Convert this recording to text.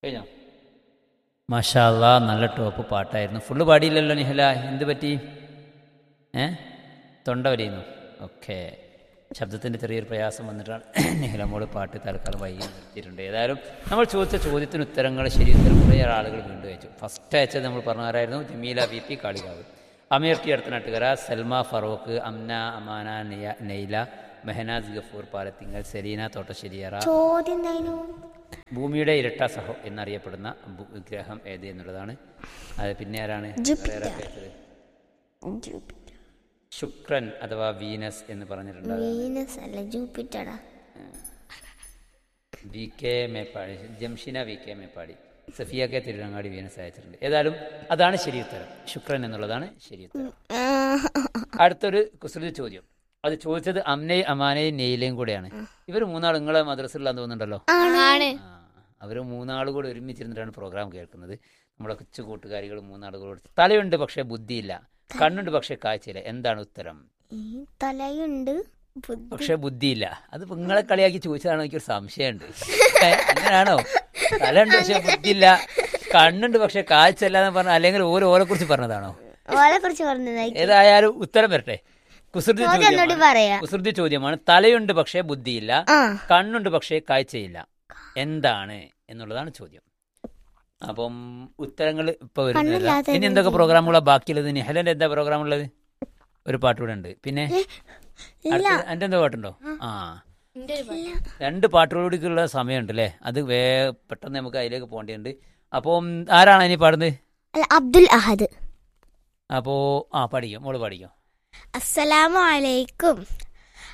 കഴിഞ്ഞോ മാഷാല്ല നല്ല ടോപ്പ് പാട്ടായിരുന്നു ഫുള്ള് പാടിയില്ലല്ലോ നിഹല എന്ത് പറ്റി ഏ തൊണ്ട വരിയുന്നു ഓക്കെ ശബ്ദത്തിൻ്റെ ചെറിയൊരു പ്രയാസം വന്നിട്ടാണ് നിഹല മോള് പാട്ട് തൽക്കാലം വൈകി നിർത്തിയിട്ടുണ്ട് ഏതായാലും നമ്മൾ ചോദിച്ച ചോദ്യത്തിന് ഉത്തരങ്ങൾ ശരി ഉത്തരം കുറേ ആളുകൾ വീണ്ടും അയച്ചു ഫസ്റ്റ് അയച്ചത് നമ്മൾ പറഞ്ഞ ആരായിരുന്നു Jameela V P Kalikavu Ameer T Aduthanattukara Salma Farooq Amna Amana നെയ- നെയ്ല മെഹനാസ് ഗഫൂർ പാലത്തിങ്കൽ സെലീന തോട്ടശ്ശേരിയറ ചോദ്യം എന്തായിരുന്നു ഭൂമിയുടെ ഇരട്ട സഹോ എന്നറിയപ്പെടുന്ന ഭൂ- ഗ്രഹം ഏത് എന്നുള്ളതാണ് അത് പിന്നെ ആരാണ് ജൂപ്പിറ്റർ. വേറെ കേട്ടത് ജൂപ്പിറ്റർ ശുക്രൻ അഥവാ വീനസ് എന്ന് പറഞ്ഞിട്ടുണ്ട് വീനസ് അല്ല ജൂപ്പിറ്ററാ V K Meppadi Jamshina V K Meppadi Safiya K Thiruvangadi Venus അയച്ചിട്ടുണ്ട് ഏതായാലും അതാണ് ശരി ഉത്തരം ശുക്രൻ എന്നുള്ളതാണ് ശരി ഉത്തരം അടുത്തൊരു കുസൃതി ചോദ്യം അത് ചോദിച്ചത് അമ്നയും അമാനയും നെയിലയും കൂടെയാണ് ഇവർ മൂന്നാൾ നിങ്ങളെ മദ്രസയിലാന്ന് തോന്നുന്നുണ്ടല്ലോ ആണ് ആ, അവര് മൂന്നാൾ കൂടെ ഒരുമിച്ചിരുന്നിട്ടാണ് പ്രോഗ്രാം കേൾക്കുന്നത് നമ്മുടെ കൊച്ചു കൂട്ടുകാരികൾ മൂന്നാളുകളോട് തലയുണ്ട് പക്ഷെ ബുദ്ധിയില്ല കണ്ണുണ്ട് പക്ഷെ കാഴ്ചയില്ല എന്താണ് ഉത്തരം ഈ തലയുണ്ട് ബുദ്ധി പക്ഷെ ബുദ്ധിയില്ല അത് ഇപ്പൊ നിങ്ങളെ കളിയാക്കി ചോദിച്ചതാണോ എനിക്കൊരു സംശയമുണ്ട് ഏ, അങ്ങനെയാണോ തലയുണ്ട് പക്ഷെ ബുദ്ധിയില്ല കണ്ണുണ്ട് പക്ഷെ കാഴ്ചയില്ല എന്ന് പറഞ്ഞ അല്ലെങ്കിൽ ഓരോ ഓരെ കുറിച്ച് പറഞ്ഞതാണോ ഓളെ കുറിച്ച് പറഞ്ഞതായി ഏതായാലും ഉത്തരം വരട്ടെ കുസൃതി ചോദ്യം ഒന്നുകൂടി ചോദ്യമാണ് പറയാ കുസൃതി ചോദ്യമാണ് തലയുണ്ട് പക്ഷെ ബുദ്ധിയില്ല ആ കണ്ണുണ്ട് പക്ഷേ കാഴ്ചയില്ല എന്താണ് എന്നുള്ളതാണ് ചോദ്യം അപ്പം ഉത്തരങ്ങൾ ഇപ്പൊ വരുന്നില്ല കണ്ണില്ലാത്ത ഇനി എന്തൊക്കെ പ്രോഗ്രാമുകളാ ബാക്കിയുള്ളത് നിഹലന്റെ എന്താ പ്രോഗ്രാം ഉള്ളത് ഒരു പാട്ട് കൂടെ ഉണ്ട് പിന്നെ ഇല്ല അടുത്ത- എന്റെ എന്താ പാട്ടുണ്ടോ ആ എന്റെ ഒരു പാട്ട്. രണ്ട് പാട്ടുകളോടിക്കുള്ള സമയമുണ്ട് അല്ലേ അത് വേ പെട്ടെന്ന് നമുക്ക് അതിലേക്ക് പോകേണ്ടതുണ്ട് അപ്പം ആരാണ് ഇനി പാടുന്നത് അല്ല അബ്ദുൽ അഹദ് അപ്പോ ആ പഠിക്കും മോള് പഠിക്കും അസ്സലാമു അലൈക്കും